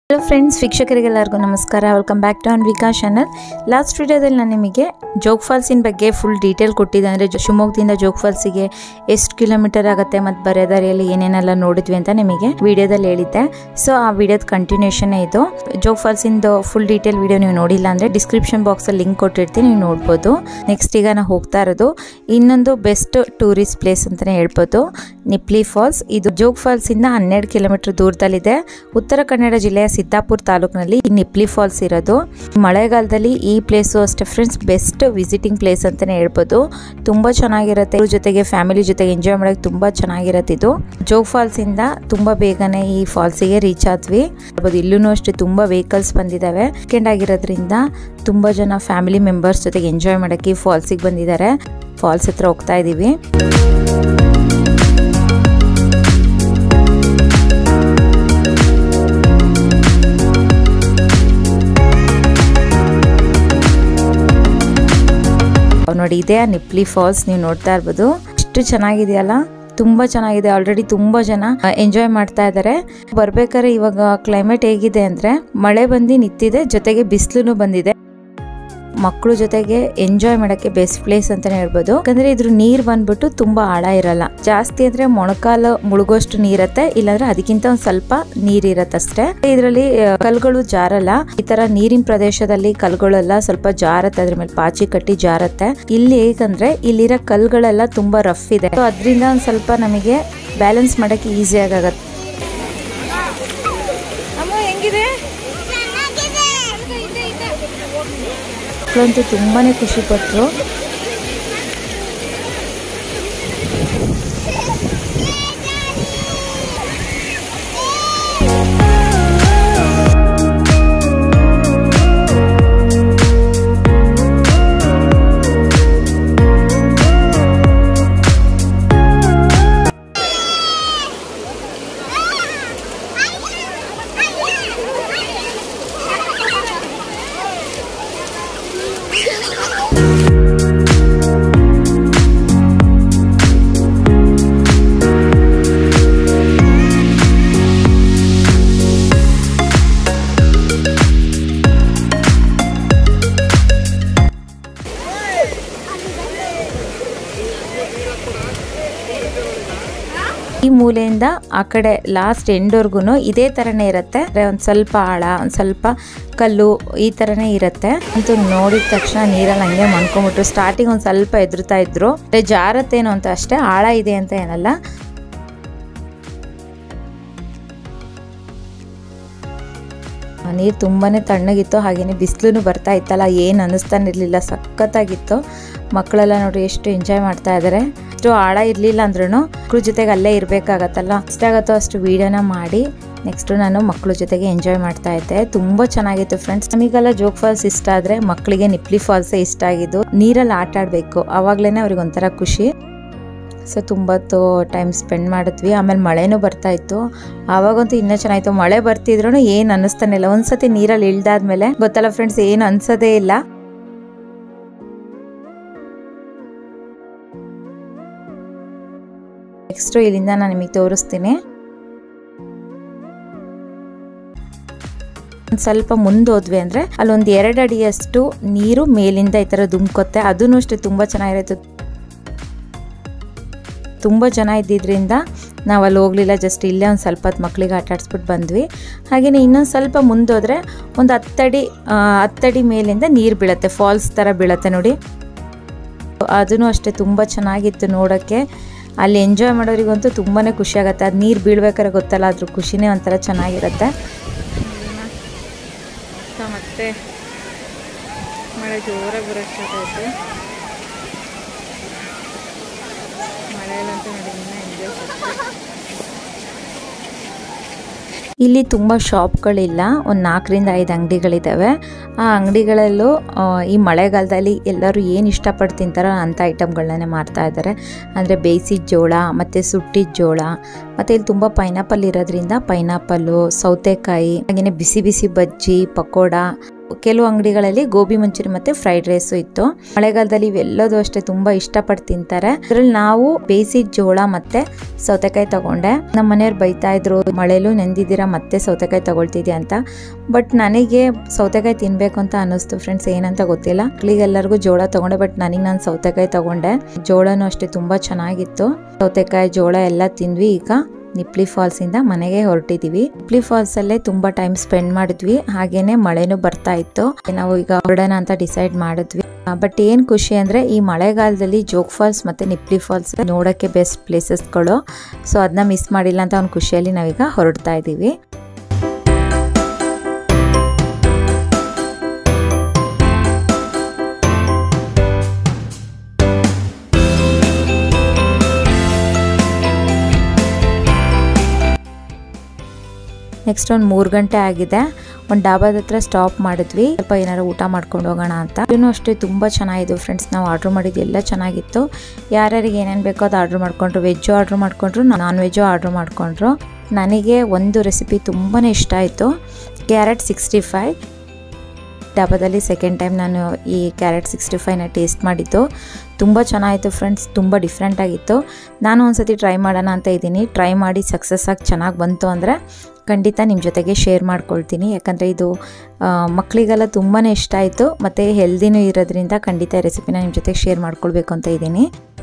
hello friends ವೀಕ್ಷಕರಿಗೆಲ್ಲರಿಗೂ ನಮಸ್ಕಾರ welcome back to Anvika channel last ವಿಡಿಯೋದಲ್ಲಿ ನಾನು ನಿಮಗೆ ಜೋಗ್ ಫಾಲ್ಸಿನ ಬಗ್ಗೆ ಫುಲ್ ಡೀಟೇಲ್ ಕೊಟ್ಟಿದ್ದೆ ಅಂದರೆ ಶಿವಮೊಗ್ಗದಿಂದ ಜೋಗ್ ಫಾಲ್ಸಿಗೆ ಎಷ್ಟು ಕಿಲೋಮೀಟರ್ ಆಗುತ್ತೆ ಮತ್ತು ಬರೆದಾರಿಯಲ್ಲಿ ಏನೇನೆಲ್ಲ ನೋಡಿದ್ವಿ ಅಂತ ನಿಮಗೆ ವಿಡಿಯೋದಲ್ಲಿ ಹೇಳಿದ್ದೆ ಸೊ ಆ ವಿಡಿಯೋದ ಕಂಟಿನ್ಯೂಷನ್ ಇದು ಜೋಗ್ ಫಾಲ್ಸಿಂದು ಫುಲ್ ಡೀಟೇಲ್ ವಿಡಿಯೋ ನೀವು ನೋಡಿಲ್ಲ ಅಂದರೆ ಡಿಸ್ಕ್ರಿಪ್ಷನ್ ಬಾಕ್ಸಲ್ಲಿ ಲಿಂಕ್ ಕೊಟ್ಟಿರ್ತೀನಿ ನೀವು ನೋಡ್ಬೋದು ನೆಕ್ಸ್ಟ್ ಈಗ ನಾವು ಹೋಗ್ತಾ ಇರೋದು ಇನ್ನೊಂದು ಬೆಸ್ಟ್ ಟೂರಿಸ್ಟ್ ಪ್ಲೇಸ್ ಅಂತಲೇ ಹೇಳ್ಬೋದು ನಿಪ್ಲಿ ಫಾಲ್ಸ್ ಇದು ಜೋಗ್ ಫಾಲ್ಸಿಂದ ಹನ್ನೆರಡು ಕಿಲೋಮೀಟರ್ ದೂರದಲ್ಲಿದೆ ಉತ್ತರ ಕನ್ನಡ ಜಿಲ್ಲೆಯ ಸಿದ್ದಾಪುರ ತಾಲೂಕಿನಲ್ಲಿ ಈ ನಿಪ್ಲಿ ಫಾಲ್ಸ್ ಇರೋದು ಮಳೆಗಾಲದಲ್ಲಿ ಈ ಪ್ಲೇಸು ಅಷ್ಟೇ ಫ್ರೆಂಡ್ಸ್ ಬೆಸ್ಟ್ ವಿಸಿಟಿಂಗ್ ಪ್ಲೇಸ್ ಅಂತಲೇ ಹೇಳ್ಬೋದು ತುಂಬ ಚೆನ್ನಾಗಿರುತ್ತೆ ಇವ್ರ ಜೊತೆಗೆ ಫ್ಯಾಮಿಲಿ ಜೊತೆಗೆ ಎಂಜಾಯ್ ಮಾಡೋಕ್ಕೆ ತುಂಬ ಚೆನ್ನಾಗಿರುತ್ತೆ ಇದು ಜೋಗ್ ಫಾಲ್ಸಿಂದ ತುಂಬ ಬೇಗನೆ ಈ ಫಾಲ್ಸಿಗೆ ರೀಚ್ ಆದ್ವಿ ಹೇಳ್ಬೋದು ಇಲ್ಲೂ ಅಷ್ಟೇ ತುಂಬ ವೆಹಿಕಲ್ಸ್ ಬಂದಿದ್ದಾವೆ ವೀಕೆಂಡ್ ಆಗಿರೋದ್ರಿಂದ ತುಂಬ ಜನ ಫ್ಯಾಮಿಲಿ ಮೆಂಬರ್ಸ್ ಜೊತೆಗೆ ಎಂಜಾಯ್ ಮಾಡೋಕ್ಕೆ ಈ ಫಾಲ್ಸಿಗೆ ಬಂದಿದ್ದಾರೆ ಫಾಲ್ಸ್ ಹತ್ರ ಹೋಗ್ತಾ ಇದ್ದೀವಿ ನೋಡಿ ಇದೇ ಆ ನಿಪ್ಲಿ ಫಾಲ್ಸ್ ನೀವು ನೋಡ್ತಾ ಇರ್ಬೋದು ಎಷ್ಟು ಚೆನ್ನಾಗಿದೆಯಲ್ಲ ತುಂಬಾ ಚೆನ್ನಾಗಿದೆ ಆಲ್ರೆಡಿ ತುಂಬಾ ಜನ ಎಂಜಾಯ್ ಮಾಡ್ತಾ ಇದ್ದಾರೆ ಬರ್ಬೇಕಾದ್ರೆ ಇವಾಗ ಕ್ಲೈಮೇಟ್ ಹೇಗಿದೆ ಅಂದ್ರೆ ಮಳೆ ಬಂದು ನಿಂತಿದೆ ಜೊತೆಗೆ ಬಿಸಿಲು ಬಂದಿದೆ ಮಕ್ಕಳು ಜೊತೆಗೆ ಎಂಜಾಯ್ ಮಾಡಕ್ಕೆ ಬೆಸ್ಟ್ ಪ್ಲೇಸ್ ಅಂತಾನೆ ಹೇಳ್ಬೋದು ಯಾಕಂದ್ರೆ ಇದ್ರ ನೀರ್ ಬಂದ್ಬಿಟ್ಟು ತುಂಬಾ ಆಳ ಇರಲ್ಲ ಜಾಸ್ತಿ ಅಂದ್ರೆ ಮೊಣಕಾಲು ಮುಳುಗೋಷ್ಟು ನೀರತ್ತೆ ಇಲ್ಲಾಂದ್ರೆ ಅದಕ್ಕಿಂತ ಒಂದ್ ಸ್ವಲ್ಪ ನೀರ್ ಇರತ್ತಷ್ಟೇ ಇದರಲ್ಲಿ ಕಲ್ಗಳು ಜಾರಲ್ಲ ಈ ತರ ನೀರಿನ ಪ್ರದೇಶದಲ್ಲಿ ಕಲ್ಗಳೆಲ್ಲ ಸ್ವಲ್ಪ ಜಾರತ್ತೆ ಅದ್ರ ಮೇಲೆ ಪಾಚಿ ಕಟ್ಟಿ ಜಾರತ್ತೆ ಇಲ್ಲಿ ಹೇಗಂದ್ರೆ ಇಲ್ಲಿರೋ ಕಲ್ಗಳೆಲ್ಲ ತುಂಬಾ ರಫ್ ಇದೆ ಸೊ ಅದರಿಂದ ಒಂದ್ ಸ್ವಲ್ಪ ನಮಗೆ ಬ್ಯಾಲೆನ್ಸ್ ಮಾಡಕ್ಕೆ ಈಸಿ ಆಗತ್ತೆ ಅಮ್ಮ ಹೆಂಗಿದೆ ಮಕ್ಕಳಂತೂ ತುಂಬಾನೇ ಖುಷಿ ಪಟ್ರು ಈ ಮೂಲೆಯಿಂದ ಆ ಕಡೆ ಲಾಸ್ಟ್ ಎಂಡ್ವರ್ಗು ಇದೇ ಥರನೇ ಇರುತ್ತೆ ಅಂದ್ರೆ ಒಂದ್ ಸ್ವಲ್ಪ ಆಳ ಒಂದ್ ಸ್ವಲ್ಪ ಕಲ್ಲು ಈ ಥರನೇ ಇರುತ್ತೆ ಅಂತೂ ನೋಡಿದ ತಕ್ಷಣ ನೀರಲ್ಲಿ ಹಂಗೆ ಮನ್ಕೊಂಬಿಟ್ರು ಸ್ಟಾರ್ಟಿಂಗ್ ಒಂದ್ ಸ್ವಲ್ಪ ಎದುರ್ತಾ ಇದ್ರು ಅಂದ್ರೆ ಜಾರತ್ತೇನೋ ಅಂತ ಅಷ್ಟೇ ಆಳ ಇದೆ ಅಂತ ಏನಲ್ಲ ನೀರು ತುಂಬಾನೇ ತಣ್ಣಗಿತ್ತು ಹಾಗೇನೆ ಬಿಸಿಲು ಬರ್ತಾ ಇತ್ತಲ್ಲ ಏನು ಅನ್ನಿಸ್ತಾನೆ ಇರಲಿಲ್ಲ ಸಖತ್ತಾಗಿತ್ತು ಮಕ್ಕಳೆಲ್ಲ ನೋಡಿ ಎಷ್ಟು ಎಂಜಾಯ್ ಮಾಡ್ತಾ ಇದ್ದಾರೆ ಅಷ್ಟು ಆಳ ಇರಲಿಲ್ಲ ಅಂದ್ರೂ ಮಕ್ಳ ಜೊತೆಗೆ ಅಲ್ಲೇ ಇರಬೇಕಾಗತ್ತಲ್ಲ ಎಷ್ಟಾಗತ್ತೋ ಅಷ್ಟು ವೀಡಿಯೋನ ಮಾಡಿ ನೆಕ್ಸ್ಟು ನಾನು ಮಕ್ಕಳ ಜೊತೆಗೆ ಎಂಜಾಯ್ ಮಾಡ್ತಾ ಇದ್ದೆ ತುಂಬ ಚೆನ್ನಾಗಿತ್ತು ಫ್ರೆಂಡ್ಸ್ ನಮಗೆಲ್ಲ ಜೋಗ್ ಫಾಲ್ಸ್ ಇಷ್ಟ ಆದರೆ ಮಕ್ಕಳಿಗೆ ನಿಪ್ಲಿ ಫಾಲ್ಸೇ ಇಷ್ಟ ಆಗಿದ್ದು ನೀರಲ್ಲಿ ಆಟ ಆಡಬೇಕು ಆವಾಗಲೇ ಅವ್ರಿಗೆ ಒಂಥರ ಖುಷಿ ಸೊ ತುಂಬ ಟೈಮ್ ಸ್ಪೆಂಡ್ ಮಾಡಿದ್ವಿ ಆಮೇಲೆ ಮಳೆನೂ ಬರ್ತಾ ಇತ್ತು ಆವಾಗಂತೂ ಇನ್ನೂ ಚೆನ್ನಾಗಿತ್ತು ಮಳೆ ಬರ್ತಿದ್ರು ಏನು ಅನ್ನಿಸ್ತಾನೆ ಇಲ್ಲ ಒಂದ್ಸತಿ ನೀರಲ್ಲಿ ಇಳ್ದಾದ್ಮೇಲೆ ಗೊತ್ತಲ್ಲ ಫ್ರೆಂಡ್ಸ್ ಏನು ಅನ್ಸೋದೇ ಇಲ್ಲ ನೆಕ್ಸ್ಟ್ ಇಲ್ಲಿಂದ ನಾನು ನಿಮಗೆ ತೋರಿಸ್ತೀನಿ ಒಂದ್ ಸ್ವಲ್ಪ ಮುಂದೆ ಹೋದ್ವಿ ಅಂದ್ರೆ ಅಲ್ಲೊಂದು ಎರಡು ಅಡಿಯಷ್ಟು ನೀರು ಮೇಲಿಂದ ಈ ತರ ದುಮ್ಕೊತ್ತೆ ಅದನ್ನು ಅಷ್ಟೇ ತುಂಬಾ ಚೆನ್ನಾಗಿರುತ್ತೆ ತುಂಬ ಜನ ಇದ್ದಿದ್ರಿಂದ ನಾವು ಅಲ್ಲಿ ಹೋಗಲಿಲ್ಲ ಜಸ್ಟ್ ಇಲ್ಲೇ ಒಂದು ಸ್ವಲ್ಪ ಹೊತ್ತು ಮಕ್ಕಳಿಗೆ ಆಟ ಆಡಿಸ್ಬಿಟ್ಟು ಬಂದ್ವಿ ಹಾಗೆಯೇ ಇನ್ನೊಂದು ಸ್ವಲ್ಪ ಮುಂದೋದ್ರೆ ಒಂದು ಹತ್ತಡಿ ಹತ್ತಡಿ ಮೇಲಿಂದ ನೀರು ಬೀಳುತ್ತೆ ಫಾಲ್ಸ್ ಥರ ಬೀಳುತ್ತೆ ನೋಡಿ ಅದೂ ಅಷ್ಟೇ ತುಂಬ ಚೆನ್ನಾಗಿತ್ತು ನೋಡೋಕ್ಕೆ ಅಲ್ಲಿ ಎಂಜಾಯ್ ಮಾಡೋರಿಗಂತೂ ತುಂಬಾ ಖುಷಿ ಆಗುತ್ತೆ ಅದು ನೀರು ಬೀಳ್ಬೇಕಾದ್ರೆ ಗೊತ್ತಲ್ಲ ಅದ್ರ ಖುಷಿನೇ ಒಂಥರ ಚೆನ್ನಾಗಿರುತ್ತೆ ಮತ್ತೆ ಮಳೆ ಜೋರಾಗಿ ಬರೋಕ್ಕೆ ಸ್ಟಾರ್ಟ್ ಆಯಿತು ಮಳೆಯಲ್ಲಂತೂ ನೋಡಿ ಇನ್ನೂ ಎಂಜಾಯ್ ಇಲ್ಲಿ ತುಂಬ ಶಾಪ್ಗಳಿಲ್ಲ ಒಂದು ನಾಲ್ಕರಿಂದ ಐದು ಅಂಗಡಿಗಳಿದ್ದಾವೆ ಆ ಅಂಗಡಿಗಳಲ್ಲೂ ಆ, ಈ ಮಳೆಗಾಲದಲ್ಲಿ ಎಲ್ಲರೂ ಏನು ಇಷ್ಟಪಟ್ಟು ತಿಂತಾರೋ ಅಂಥ ಐಟಮ್ಗಳನ್ನೇ ಮಾರ್ತಾ ಇದ್ದಾರೆ ಅಂದರೆ ಬೇಯಿಸಿದ ಜೋಳ ಮತ್ತು ಸುಟ್ಟಿದ ಜೋಳ ಮತ್ತು ಇಲ್ಲಿ ತುಂಬ ಪೈನಾಪಲ್ ಇರೋದ್ರಿಂದ ಪೈನಾಪಲ್ಲು ಸೌತೆಕಾಯಿ ಹಾಗೆಯೇ ಬಿಸಿ ಬಿಸಿ ಬಜ್ಜಿ ಪಕೋಡ ಕೆಲವು ಅಂಗಡಿಗಳಲ್ಲಿ ಗೋಬಿ ಮಂಚೂರಿ ಮತ್ತೆ ಫ್ರೈಡ್ ರೈಸು ಇತ್ತು ಮಳೆಗಾಲದಲ್ಲಿ ಇವೆಲ್ಲದೂ ಅಷ್ಟೇ ತುಂಬಾ ಇಷ್ಟಪಟ್ಟು ತಿಂತಾರೆ ಅದ್ರಲ್ಲಿ ನಾವು ಬೇಯಿಸಿದ ಜೋಳ ಮತ್ತೆ ಸೌತೆಕಾಯಿ ತಗೊಂಡೆ ನಮ್ಮ ಮನೆಯವ್ರು ಬೈತಾ ಇದ್ರು ಮಳೆಲೂ ನೆಂದಿದ್ದೀರಾ ಮತ್ತೆ ಸೌತೆಕಾಯಿ ತಗೊಳ್ತಿದ್ಯಾ ಅಂತ ಬಟ್ ನನಗೆ ಸೌತೆಕಾಯಿ ತಿನ್ಬೇಕು ಅಂತ ಅನ್ನಿಸ್ತು ಫ್ರೆಂಡ್ಸ್ ಏನಂತ ಗೊತ್ತಿಲ್ಲ ಮಕ್ಳಿಗೆಲ್ಲರಿಗೂ ಜೋಳ ತಗೊಂಡೆ ಬಟ್ ನನಗೆ ನಾನು ಸೌತೆಕಾಯಿ ತಗೊಂಡೆ ಜೋಳನೂ ಅಷ್ಟೇ ತುಂಬಾ ಚೆನ್ನಾಗಿತ್ತು ಸೌತೆಕಾಯಿ ಜೋಳ ಎಲ್ಲ ತಿಂದ್ವಿ ಈಗ ನಿಪ್ಲಿ ಫಾಲ್ಸ್ ಇಂದ ಮನೆಗೆ ಹೊರಟಿದೀವಿ ನಿಪ್ಲಿ ಫಾಲ್ಸ್ ಅಲ್ಲೇ ತುಂಬಾ ಟೈಮ್ ಸ್ಪೆಂಡ್ ಮಾಡಿದ್ವಿ ಹಾಗೇನೆ ಮಳೆನೂ ಬರ್ತಾ ಇತ್ತು ನಾವು ಈಗ ಹೊರಡೋಣ ಅಂತ ಡಿಸೈಡ್ ಮಾಡಿದ್ವಿ ಬಟ್ ಏನ್ ಖುಷಿ ಅಂದ್ರೆ ಈ ಮಳೆಗಾಲದಲ್ಲಿ ಜೋಗ್ ಫಾಲ್ಸ್ ಮತ್ತೆ ನಿಪ್ಲಿ ಫಾಲ್ಸ್ ನೋಡಕ್ಕೆ ಬೆಸ್ಟ್ ಪ್ಲೇಸಸ್ಗಳು ಸೊ ಅದನ್ನ ಮಿಸ್ ಮಾಡಿಲ್ಲ ಅಂತ ಒಂದು ಖುಷಿಯಲ್ಲಿ ನಾವೀಗ ಹೊರಡ್ತಾ ಇದ್ದೀವಿ ನೆಕ್ಸ್ಟ್ ಒಂದು ಮೂರು ಗಂಟೆ ಆಗಿದೆ ಒಂದು ಡಾಬಾದ ಹತ್ರ ಸ್ಟಾಪ್ ಮಾಡಿದ್ವಿ ಸ್ವಲ್ಪ ಏನಾರು ಊಟ ಮಾಡ್ಕೊಂಡು ಹೋಗೋಣ ಅಂತ ಇದೂ ಅಷ್ಟೇ ತುಂಬ ಚೆನ್ನಾಗಿತ್ತು ಫ್ರೆಂಡ್ಸ್ ನಾವು ಆರ್ಡ್ರ್ ಮಾಡಿದ್ದು ಎಲ್ಲ ಚೆನ್ನಾಗಿತ್ತು ಯಾರ್ಯಾರಿಗೆ ಏನೇನು ಬೇಕೋ ಅದು ಆರ್ಡ್ರ್ ಮಾಡ್ಕೊಂಡ್ರು ವೆಜ್ಜು ಆರ್ಡ್ರ್ ಮಾಡ್ಕೊಂಡ್ರು ನಾನ್ ವೆಜ್ಜು ಆರ್ಡ್ರ್ ಮಾಡ್ಕೊಂಡ್ರು ನನಗೆ ಒಂದು ರೆಸಿಪಿ ತುಂಬಾ ಇಷ್ಟ ಆಯಿತು ಕ್ಯಾರೆಟ್ ಸಿಕ್ಸ್ಟಿ ಫೈವ್ ಡಾಬಾದಲ್ಲಿ ಸೆಕೆಂಡ್ ಟೈಮ್ ನಾನು ಈ ಕ್ಯಾರೆಟ್ ಸಿಕ್ಸ್ಟಿ ಫೈವ್ನ ಟೇಸ್ಟ್ ಮಾಡಿದ್ದು ತುಂಬ ಚೆನ್ನಾಗಿತ್ತು ಫ್ರೆಂಡ್ಸ್ ತುಂಬ ಡಿಫ್ರೆಂಟ್ ಆಗಿತ್ತು ನಾನು ಒಂದ್ಸತಿ ಟ್ರೈ ಮಾಡೋಣ ಅಂತ ಇದ್ದೀನಿ ಟ್ರೈ ಮಾಡಿ ಸಕ್ಸಸ್ ಆಗಿ ಚೆನ್ನಾಗಿ ಬಂತು ಅಂದರೆ ಖಂಡಿತ ನಿಮ್ಮ ಜೊತೆಗೆ ಶೇರ್ ಮಾಡ್ಕೊಳ್ತೀನಿ ಯಾಕಂದರೆ ಇದು ಮಕ್ಕಳಿಗೆಲ್ಲ ತುಂಬಾ ಇಷ್ಟ ಆಯಿತು ಮತ್ತು ಹೆಲ್ದಿನೂ ಇರೋದ್ರಿಂದ ಖಂಡಿತ ಈ ರೆಸಿಪಿನ ನಿಮ್ಮ ಜೊತೆಗೆ ಶೇರ್ ಮಾಡ್ಕೊಳ್ಬೇಕು ಅಂತ ಇದ್ದೀನಿ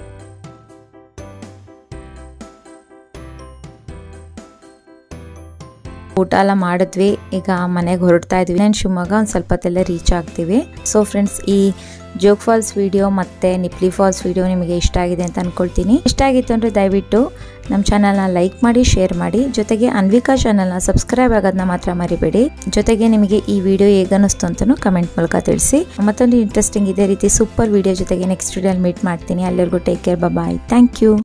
ಊಟ ಎಲ್ಲ ಮಾಡಿದ್ವಿ ಈಗ ಮನೆಗೆ ಹೊರಡ್ತಾ ಇದ್ವಿ ನಾನು ಶಿವಮೊಗ್ಗ ಒಂದು ಸ್ವಲ್ಪ ಹೊತ್ತಲ್ಲೇ ರೀಚ್ ಆಗ್ತೀವಿ ಸೊ ಫ್ರೆಂಡ್ಸ್ ಈ ಜೋಗ್ ಫಾಲ್ಸ್ ವಿಡಿಯೋ ಮತ್ತು ನಿಪ್ಲಿ ಫಾಲ್ಸ್ ವಿಡಿಯೋ ನಿಮಗೆ ಇಷ್ಟ ಆಗಿದೆ ಅಂತ ಅಂದ್ಕೊಳ್ತೀನಿ ಇಷ್ಟ ಆಗಿತ್ತು ಅಂದರೆ ದಯವಿಟ್ಟು ನಮ್ಮ ಚಾನಲ್ನ ಲೈಕ್ ಮಾಡಿ ಶೇರ್ ಮಾಡಿ ಜೊತೆಗೆ ಅನ್ವಿಕಾ ಚಾನಲ್ನ ಸಬ್ಸ್ಕ್ರೈಬ್ ಆಗೋದನ್ನ ಮಾತ್ರ ಮರಿಬೇಡಿ ಜೊತೆಗೆ ನಿಮಗೆ ಈ ವಿಡಿಯೋ ಹೇಗನ್ನಿಸ್ತು ಅಂತಲೂ ಕಮೆಂಟ್ ಮೂಲಕ ತಿಳಿಸಿ ಮತ್ತೊಂದು ಇಂಟ್ರೆಸ್ಟಿಂಗ್ ಇದೇ ರೀತಿ ಸೂಪರ್ ವಿಡಿಯೋ ಜೊತೆಗೆ ನೆಕ್ಸ್ಟ್ ವಿಡಿಯೋಲಿ ಮೀಟ್ ಮಾಡ್ತೀನಿ ಅಲ್ಲಿವರೆಗೂ take care bye thank you